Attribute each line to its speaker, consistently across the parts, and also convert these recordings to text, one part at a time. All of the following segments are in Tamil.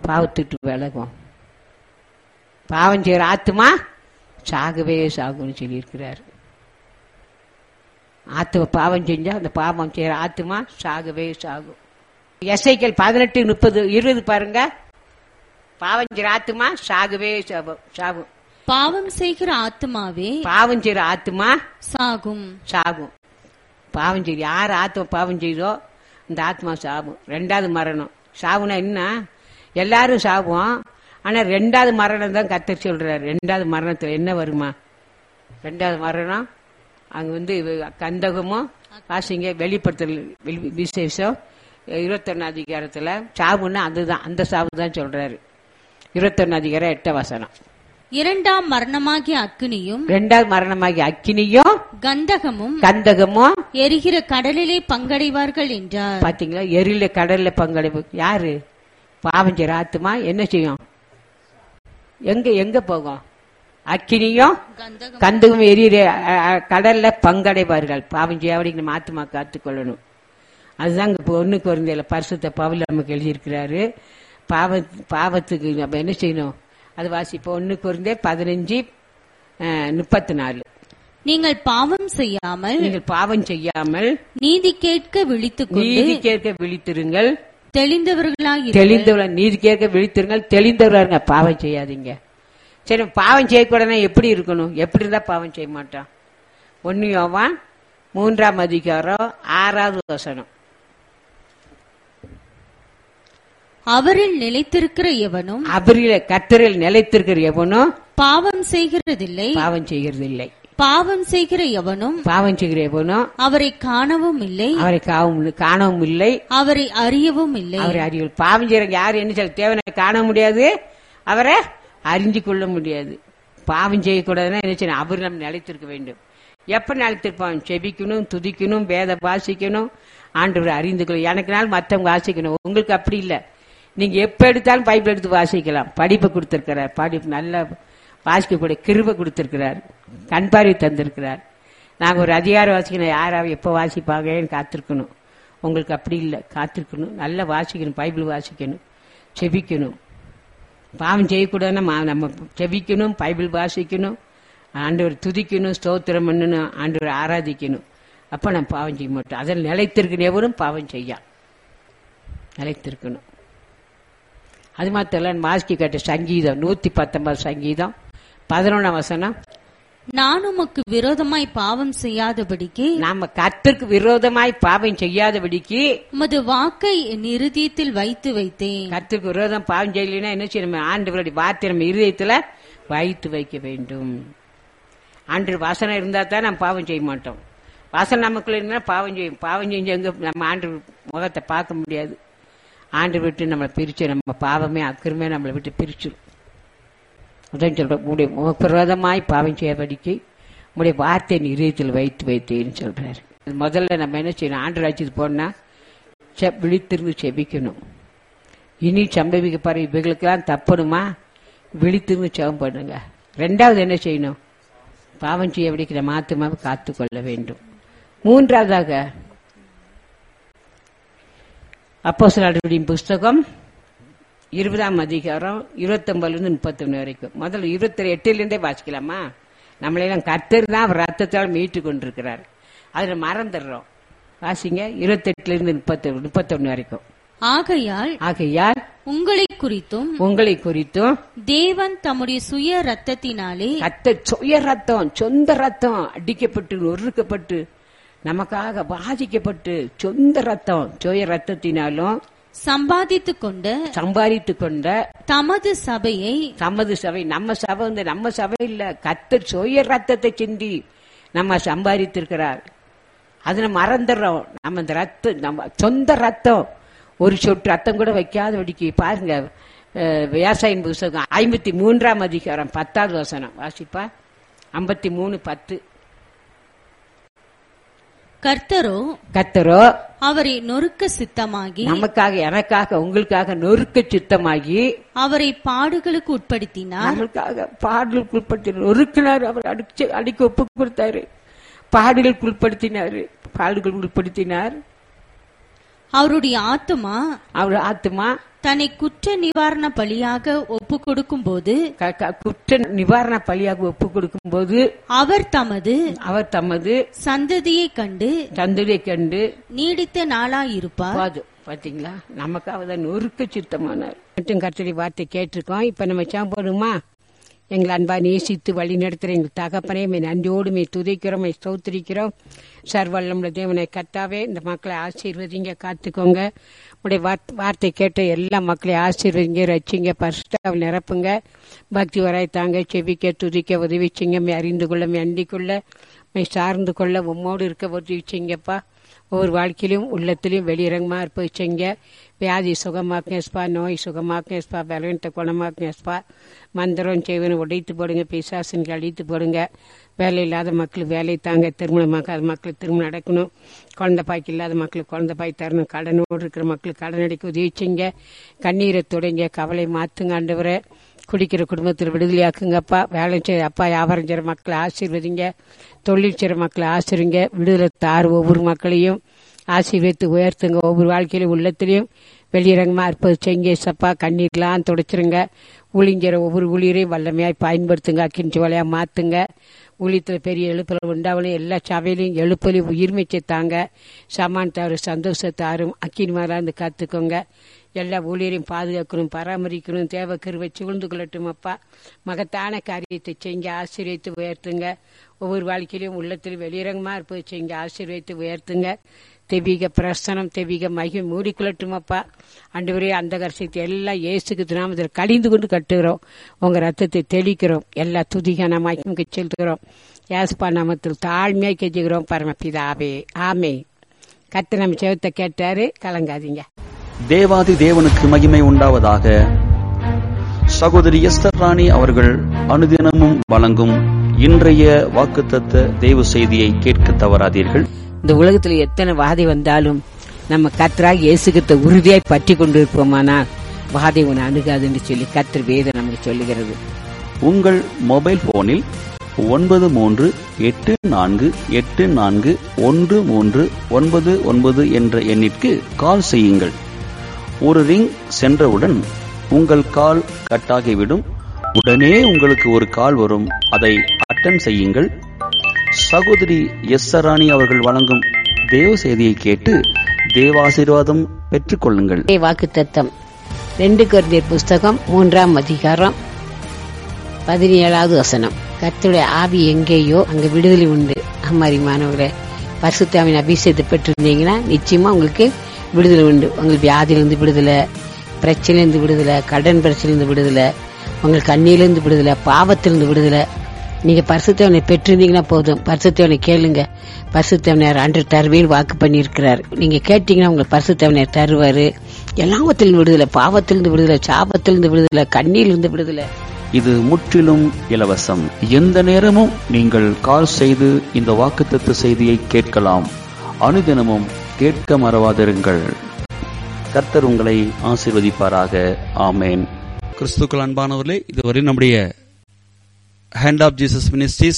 Speaker 1: பாவத்துட்டு விலகும் பாவம் செய்யற ஆத்துமா சாகவே சாகும்னு சொல்லியிருக்கிறார் ஆத்தும பாவம் செஞ்சா அந்த பாவம் செய்யற ஆத்துமா சாகவே சாகும் எஸ்ஐக்கள் பதினெட்டு முப்பது இருபது பாருங்க பாவம் செய்யற ஆத்துமா சாகவே சாகும் சாகும்
Speaker 2: பாவம் செய்கிற ஆத்துமாவே
Speaker 1: பாவம் செய்யற ஆத்துமா
Speaker 2: சாகும்
Speaker 1: சாகும் பாவம் செய்து யார் ஆத்மா பாவம் செய்தோ இந்த ஆத்மா சாகும் ரெண்டாவது மரணம் சாவுனா என்ன எல்லாரும் சாவோம் ஆனா ரெண்டாவது மரணம் தான் கத்த சொல்றாரு ரெண்டாவது மரணத்துல என்ன வருமா ரெண்டாவது மரணம் அங்க வந்து இவ- கந்தகமும் வாசிங்க வெளிப்படுத்தல் வெளி- விசேஷம் இருபத்தொன்னு அதிகாரத்துல சாவுன்னா அதுதான் அந்த சாவு தான் சொல்றாரு இருபத்தொன்னு அதிகாரம் எட்ட வசனம்
Speaker 2: இரண்டாம் மரணமாகிய அக்கினியும்
Speaker 1: ரெண்டாவது மரணமாகி அக்கினியும்
Speaker 2: கந்தகமும்
Speaker 1: கந்தகமும்
Speaker 2: எரிகிற கடலிலே பங்கடைவார்கள் என்றார்
Speaker 1: பாத்தீங்களா எரியில கடல்ல பங்களிப்பு யாரு பாவம் செய்யற ஆத்துமா என்ன செய்யும் எங்க எங்க போகும் அக்கினியும்
Speaker 2: கந்தகம்
Speaker 1: கந்தகம் எரியிற அ, அ, கடல்ல பங்கடைவார்கள் பாவம் செய்யாவடிக்கு நம்ம ஆத்துமா காத்துக்கொள்ளணும் அதுதான் இங்க ஒண்ணுக்கு வருந்தியில பரிசுத்த பவுல் நமக்கு எழுதியிருக்கிறாரு பாவ பாவத்துக்கு நம்ம என்ன செய்யணும் அது வாசிப்போம் ஒண்ணுக்கு வருந்தே பதினஞ்சு முப்பத்தி நாலு
Speaker 2: நீங்கள் பாவம் செய்யாமல்
Speaker 1: நீங்கள் பாவம் செய்யாமல்
Speaker 2: நீதி கேட்க விழித்துக் கொண்டு
Speaker 1: நீதி கேட்க விழித்திருங்கள்
Speaker 2: தெளிந்தவர்களாய் இரு.
Speaker 1: தெளிந்தவள நீதி கேட்க விழித்திருங்கள் தெளிந்தவர்களா இருங்க பாவம் செய்யாதீங்க சரி பாவம் செய்யக்கூடாதுன்னா எப்படி இருக்கணும் எப்படி இருந்தா பாவம் செய்ய மாட்டான் ஒன்னு யோவான் மூன்றாம் அதிகாரம் ஆறாவது வசனம்
Speaker 2: அவரில் நிலைத்திருக்கிற எவனும்
Speaker 1: அவரில கத்தரில் நிலைத்திருக்கிற எவனும்
Speaker 2: பாவம் செய்கிறதில்லை
Speaker 1: பாவம் செய்கிறது இல்லை
Speaker 2: பாவம் செய்கிற எவனும்
Speaker 1: பாவம் செய்கிற எவனும்
Speaker 2: அவரை காணவும் இல்லை
Speaker 1: அவரை காவும் காணவும் இல்லை
Speaker 2: அவரை அறியவும் இல்லை
Speaker 1: அவரை அறிவு பாவம் செய்யறவங்க யாரு என்ன சொல்ல தேவனை காண முடியாது அவரை அறிஞ்சு கொள்ள முடியாது பாவம் செய்யக்கூடாதுன்னா என்ன செய்யணும் அவர் நம்ம நிலைத்திருக்க வேண்டும் எப்ப நிலைத்திருப்பான் செபிக்கணும் துதிக்கணும் வேத வாசிக்கணும் ஆண்டவரை அறிந்து கொள்ள எனக்கு நாள் மற்றவங்க வாசிக்கணும் உங்களுக்கு அப்படி இல்லை நீங்க எப்ப எடுத்தாலும் பைபிள் எடுத்து வாசிக்கலாம் படிப்பு கொடுத்திருக்கிறார் படிப்பு நல்ல வாசிக்கக்கூடிய கிருபை கொடுத்திருக்கிறார் கண் பார்வை தந்திருக்கிறார் நாங்க ஒரு அதிகாரம் வாசிக்கணும் யாராவது எப்ப வாசிப்பாங்கன்னு காத்திருக்கணும் உங்களுக்கு அப்படி இல்லை காத்திருக்கணும் நல்லா வாசிக்கணும் பைபிள் வாசிக்கணும் செபிக்கணும் பாவம் செய்யக்கூடாதுன்னா மா- நம்ம செபிக்கணும் பைபிள் வாசிக்கணும் ஆண்டவர் துதிக்கணும் ஸ்தோத்திரம் பண்ணணும் ஆண்டவர் ஆராதிக்கணும் அப்ப நம்ம பாவம் செய்ய மாட்டோம் அதில் நிலைத்திருக்கிற எவரும் பாவம் செய்யா நிலைத்திருக்கணும் அது மாத்திரம் வாசிக்க கேட்ட சங்கீதம் நூத்தி பத்தொன்பது சங்கீதம் பதினொன்றாம் வசனம்
Speaker 2: நான் உமக்கு விரோதமாய் பாவம் செய்யாதபடிக்கு
Speaker 1: நாம கர்த்தருக்கு விரோதமாய் பாவம் செய்யாதபடிக்கு
Speaker 2: உமது வாக்கை என் இருதயத்தில் வைத்து வைத்தேன்
Speaker 1: கர்த்தருக்கு விரோதம் பாவம் செய்யலைன்னா என்ன செய்யணும் ஆண்டவருடைய வார்த்தை நம்ம இருதயத்துல வைத்து வைக்க வேண்டும் ஆண்டு வாசனை இருந்தா தான் நம்ம பாவம் செய்ய மாட்டோம் வாசனை நமக்குள்ள இருந்தா பாவம் செய்யும் பாவம் செஞ்சவங்க நம்ம ஆண்டு முகத்தை பார்க்க முடியாது ஆண்டு விட்டு நம்மளை பிரிச்சு நம்ம பாவமே அக்கிரமே நம்மளை விட்டு பிரிச்சிடும் அதான் சொல்றேன் உடைய விரோதமாய் பாவம் செய்யபடிக்கு உடைய வார்த்தை நீ இதயத்தில் வைத்து வைத்தேன்னு சொல்றாரு முதல்ல நம்ம என்ன செய்யணும் ஆண்டு ராஜ்யத்துக்கு போனா செ- விழித்திருந்து செபிக்கணும் இனி சம்பவிக்க பாரு இவைகளுக்கெல்லாம் தப்பணுமா விழித்திருந்து செவம் பண்ணுங்க ரெண்டாவது என்ன செய்யணும் பாவம் செய்ய விடிக்கிற மாத்துமாவை காத்துக்கொள்ள வேண்டும் மூன்றாவதாக அப்போ புஸ்தகம் இருபதாம் அதிகாரம் இருபத்தொன்பதுல இருந்து முப்பத்தொன்னு வரைக்கும் முதல்ல இருபத்தி எட்டுல இருந்தே வாசிக்கலாமா நம்மளையெல்லாம் கர்த்தர் தான் அவர் ரத்தத்தால் மீட்டு கொண்டிருக்கிறார் அதுல மறந்துடுறோம் வாசிங்க இருபத்தெட்டுல இருந்து முப்பத்தி முப்பத்தொன்னு வரைக்கும்
Speaker 2: ஆகையால்
Speaker 1: ஆகையால்
Speaker 2: உங்களை குறித்தும்
Speaker 1: உங்களை குறித்தும்
Speaker 2: தேவன் தம்முடைய சுய ரத்தத்தினாலே
Speaker 1: கத்த சுய ரத்தம் சொந்த ரத்தம் அடிக்கப்பட்டு நொறுக்கப்பட்டு நமக்காக பாதிக்கப்பட்டு சொந்த ரத்தம் சுய ரத்தத்தினாலும்
Speaker 2: சம்பாதித்துக் கொண்ட
Speaker 1: சம்பாதித்து கொண்ட
Speaker 2: தமது சபையை
Speaker 1: தமது சபை நம்ம சபை வந்து நம்ம சபை இல்ல கத்தர் சுய ரத்தத்தை சிந்தி நம்ம சம்பாதித்திருக்கிறார் அதுல மறந்துடுறோம் நம்ம இந்த ரத்தம் நம்ம சொந்த ரத்தம் ஒரு சொட்டு ரத்தம் கூட வைக்காத வடிக்கு பாருங்க அஹ், விவசாயின் புஸ்தகம் ஐம்பத்தி மூன்றாம் அதிகாரம் பத்தாவது வசனம் வாசிப்பா ஐம்பத்தி மூணு பத்து
Speaker 2: கர்த்தரோ
Speaker 1: கத்தரோ
Speaker 2: அவரை நொறுக்க சித்தமாகி
Speaker 1: நமக்காக எனக்காக உங்களுக்காக நொறுக்க சித்தமாகி
Speaker 2: அவரை பாடுகளுக்கு உட்படுத்தினார்
Speaker 1: நம்மளுக்காக பாடலுக்கு உட்படுத்தி நொறுக்கினார் அவர் அடிச்சு அடிக்க ஒப்பு கொடுத்தாரு பாடலுக்கு உட்படுத்தினாரு பாடல்கள் உட்படுத்தினார்
Speaker 2: அவருடைய ஆத்துமா
Speaker 1: அவர் ஆத்துமா
Speaker 2: தன்னை குற்ற நிவாரண பலியாக ஒப்பு கொடுக்கும்போது
Speaker 1: க- க- குற்ற நிவாரண பலியாக ஒப்பு கொடுக்கும்போது
Speaker 2: அவர் தமது
Speaker 1: அவர் தமது
Speaker 2: சந்ததியை கண்டு
Speaker 1: தந்ததை கண்டு
Speaker 2: நீடித்த நாளாயிருப்பார்
Speaker 1: போதும் பாத்தீங்களா நமக்காக தான் நொறுக்க சித்தமானார் மட்டும் கர்த்தரி வார்த்தை கேட்டிருக்கோம் இப்ப நம்ம சாப்பிடுமா எங்களை அன்பா நேசித்து வழி நடத்துகிற எங்கள் தகப்பனே மே நன்றியோடு மே துதிக்கிறோம் மே ஸ்தோத்திரிக்கிறோம் சர்வல்லமுள்ள தேவனை கத்தாவே இந்த மக்களை ஆசீர்வதிங்க காத்துக்கோங்க உடைய வார்த்- வார்த்தை கேட்ட எல்லா மக்களையும் ஆசீர்வதிங்க ரச்சிங்க பரிசுத்தாவில் நிரப்புங்க பக்தி வராய்த்தாங்க செபிக்க துதிக்க உதவிச்சிங்க மே அறிந்து கொள்ள மே அண்டிக் கொள்ள மே சார்ந்து கொள்ள உம்மோடு இருக்க உதவிச்சிங்கப்பா ஒவ்வொரு வாழ்க்கையிலும் உள்ளத்திலும் வெளியிறங்கமா இருப்பிச்சிங்க வியாதி சுகமாக்கேஸ்பா நோய் சுகமாக்கேஸ்பா பலவீனத்தை குணமாக்கேஸ்பா மந்திரம் செய்வனை உடைத்து போடுங்க பிசாசன்கள் அழித்து போடுங்க வேலை இல்லாத மக்கள் வேலை தாங்க திருமணமாக்காத மக்கள் திருமணம் நடக்கணும் குழந்தை பாய்க்கு இல்லாத மக்களுக்கு குழந்தை பாய் தரணும் கடனோடு இருக்கிற மக்களுக்கு கடன் அடைக்க உதவிச்சிங்க கண்ணீரை தொடங்க கவலை மாத்துங்க ஆண்டவரை குடிக்கிற குடும்பத்தில் விடுதலையாக்குங்கப்பா வேலை செய்ய அப்பா வியாபாரம் செய்கிற மக்களை ஆசீர்வதிங்க தொழில் செய்கிற மக்களை ஆசிரிங்க விடுதலை தார் ஒவ்வொரு மக்களையும் ஆசீர்வதித்து உயர்த்துங்க ஒவ்வொரு வாழ்க்கையிலும் உள்ளத்திலையும் வெளியிறங்கமாக இருப்பது செங்க சப்பா கண்ணீர்லாம் துடைச்சிருங்க ஊழிங்கிற ஒவ்வொரு ஊழியரையும் வல்லமையாய் பயன்படுத்துங்க அக்கிஞ்சி வலையாக மாற்றுங்க ஊழியத்தில் பெரிய எழுப்புதல் உண்டாவலும் எல்லா சபையிலையும் எழுப்பலையும் உயிர்மைச்சை தாங்க சமானத்தாரு சந்தோஷத்தாரும் அக்கினிமாரா இருந்து காத்துக்கோங்க எல்லா ஊழியரையும் பாதுகாக்கணும் பராமரிக்கணும் தேவ கருவை சூழ்ந்து கொள்ளட்டும் அப்பா மகத்தான காரியத்தை செஞ்சு ஆசீர்வதித்து உயர்த்துங்க ஒவ்வொரு வாழ்க்கையிலும் உள்ளத்தில் வெளியிறங்கமா இருப்பது செஞ்சு ஆசீர்வதித்து உயர்த்துங்க தெவிக பிரசனம் தெவிக மகி மூடிக்கொள்ளட்டும் அப்பா அன்றுவரே அந்த கரிசத்தை எல்லாம் இயேசுக்கு நாமத்தில் கடிந்து கொண்டு கட்டுகிறோம் உங்க ரத்தத்தை தெளிக்கிறோம் எல்லா துதிகான மகிமுக்கு செலுத்துகிறோம் யாஸ்பா நாமத்தில் தாழ்மையாக கெஞ்சுகிறோம் பரமபிதாவே ஆமே கத்து நம்ம செவத்தை கேட்டாரு கலங்காதீங்க
Speaker 3: தேவாதி தேவனுக்கு மகிமை உண்டாவதாக சகோதரி எஸ்தர் ராணி அவர்கள் அனுதினமும் வழங்கும் இன்றைய வாக்குத்தத்த தேவ செய்தியை கேட்க தவறாதீர்கள்
Speaker 1: இந்த உலகத்துல எத்தனை வாதை வந்தாலும் நம்ம கத்தராக இயேசுகிட்ட உறுதியாய் பற்றி கொண்டு இருப்போமானால் வாதை உன்னை அணுகாதுன்னு சொல்லி கத்தர் வேதம் நமக்கு சொல்லுகிறது
Speaker 3: உங்கள் மொபைல் போனில் ஒன்பது மூன்று எட்டு நான்கு எட்டு நான்கு ஒன்று மூன்று ஒன்பது ஒன்பது என்ற எண்ணிற்கு கால் செய்யுங்கள் ஒரு ரிங் சென்றவுடன் உங்கள் கால் கட்டாகிவிடும் உடனே உங்களுக்கு ஒரு கால் வரும் அதை அட்டன் செய்யுங்கள் சகோதரி எஸ் சராணி அவர்கள் வழங்கும் தேவ செய்தியை கேட்டு தேவாசீர்வாதம் பெற்றுக்கொள்ளுங்கள்
Speaker 1: வாக்கு தத்தம் ரெண்டு கொரிந்தியர் புஸ்தகம் மூன்றாம் அதிகாரம் பதினேழாவது வசனம் கர்த்தருடைய ஆவி எங்கேயோ அங்க விடுதலை உண்டு அம்மாரிமானவர்களே பரிசுத்தாவின் அபிஷேகத்தை பெற்றிருந்தீங்கன்னா நிச்சயமா உங்களுக்கு விடுதலை உண்டு உங்களுக்கு வியாதியிலிருந்து விடுதலை பிரச்சனையிலிருந்து விடுதலை கடன் பிரச்சனையிலிருந்து விடுதலை உங்களுக்கு கண்ணியிலிருந்து விடுதலை பாவத்திலிருந்து விடுதலை நீங்க பரிசுத்தவனை பெற்றிருந்தீங்கன்னா போதும் பரிசுத்தவனை கேளுங்க பரிசுத்தவனர் அன்று தருவேன் வாக்கு பண்ணியிருக்கிறார் நீங்க கேட்டீங்கன்னா உங்களுக்கு பரிசுத்தவனர் தருவாரு எல்லாவத்திலிருந்து விடுதலை பாவத்திலிருந்து விடுதலை சாபத்திலிருந்து விடுதலை கண்ணியிலிருந்து விடுதலை
Speaker 3: இது முற்றிலும் இலவசம் எந்த நேரமும் நீங்கள் கால் செய்து இந்த வாக்குத்தத்த செய்தியை கேட்கலாம் அனுதினமும் கேட்க மறவாதிருங்கள் கர்த்தர் உங்களை ஆசீர்வதிப்பாராக ஆமேன் கிறிஸ்துக்கள் அன்பானவர்களே இதுவரை நம்முடைய hand of Jesus ministries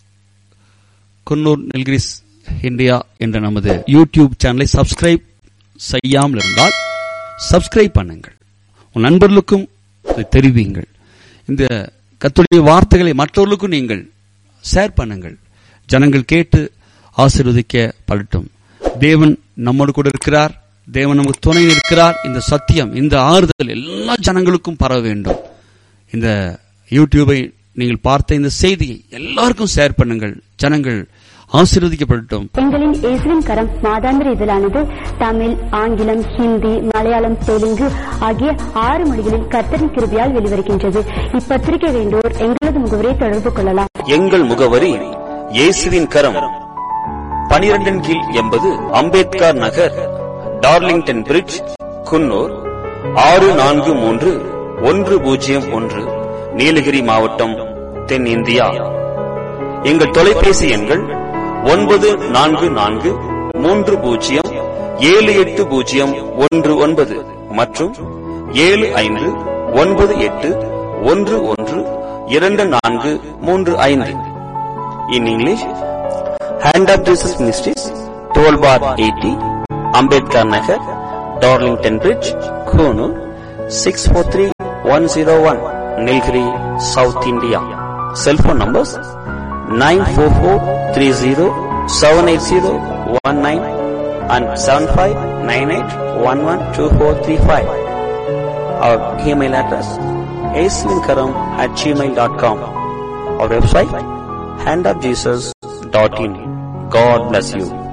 Speaker 3: Coonoor Nilgiris India என்ற நமது யூடியூப் சேனலை சப்ஸ்கிரைப் செய்யாமல் இருந்தால் சப்ஸ்கிரைப் பண்ணுங்கள் உன் நண்பர்களுக்கும் இதை தெரிவியுங்கள் இந்த கத்துடைய வார்த்தைகளை மற்றவர்களுக்கும் நீங்கள் ஷேர் பண்ணுங்கள் ஜனங்கள் கேட்டு ஆசீர்வதிக்க படட்டும் தேவன் நம்மோடு கூட இருக்கிறார் தேவன் நமக்கு துணை இருக்கிறார் இந்த சத்தியம் இந்த ஆறுதல் எல்லா ஜனங்களுக்கும் பரவ வேண்டும் இந்த யூடியூபை நீங்கள் பார்த்த இந்த செய்தியை எல்லாருக்கும் ஷேர் பண்ணுங்கள் ஜனங்கள் ஆசீர்வதிக்கப்படட்டும்
Speaker 4: எங்களின் இயேசுவின் கரம் மாதாந்திர இதழானது தமிழ் ஆங்கிலம் ஹிந்தி மலையாளம் தெலுங்கு ஆகிய ஆறு மொழிகளில் கர்த்தரின் கிருபியால் வெளிவருகின்றது இப்பத்திரிகை வேண்டோர் எங்களது முகவரியை தொடர்பு கொள்ளலாம்
Speaker 3: எங்கள் முகவரி இயேசுவின் கரம் பனிரெண்டின் கீழ் எண்பது அம்பேத்கர் நகர் டார்லிங்டன் பிரிட்ஜ் குன்னூர் ஆறு நான்கு மூன்று ஒன்று பூஜ்ஜியம் ஒன்று நீலகிரி மாவட்டம் தென் இந்தியா எங்கள் தொலைபேசி எண்கள் ஒன்பது நான்கு நான்கு மூன்று பூஜ்ஜியம் ஏழு எட்டு பூஜ்ஜியம் ஒன்று ஒன்பது மற்றும் ஏழு ஐந்து ஒன்பது எட்டு ஒன்று ஒன்று இரண்டு நான்கு மூன்று ஐந்து in English hand of Jesus ministries twelve bar eighty Ambedkar Nagar Darlington bridge Coonoor six four three one zero one Nilgiri south India cellphone numbers nine four four three zero seven eight zero one nine and seven five nine eight one one two four three five our email address ஏஸ்லின்கரம் at Gmail dot com our website handofjesus.in. God bless you.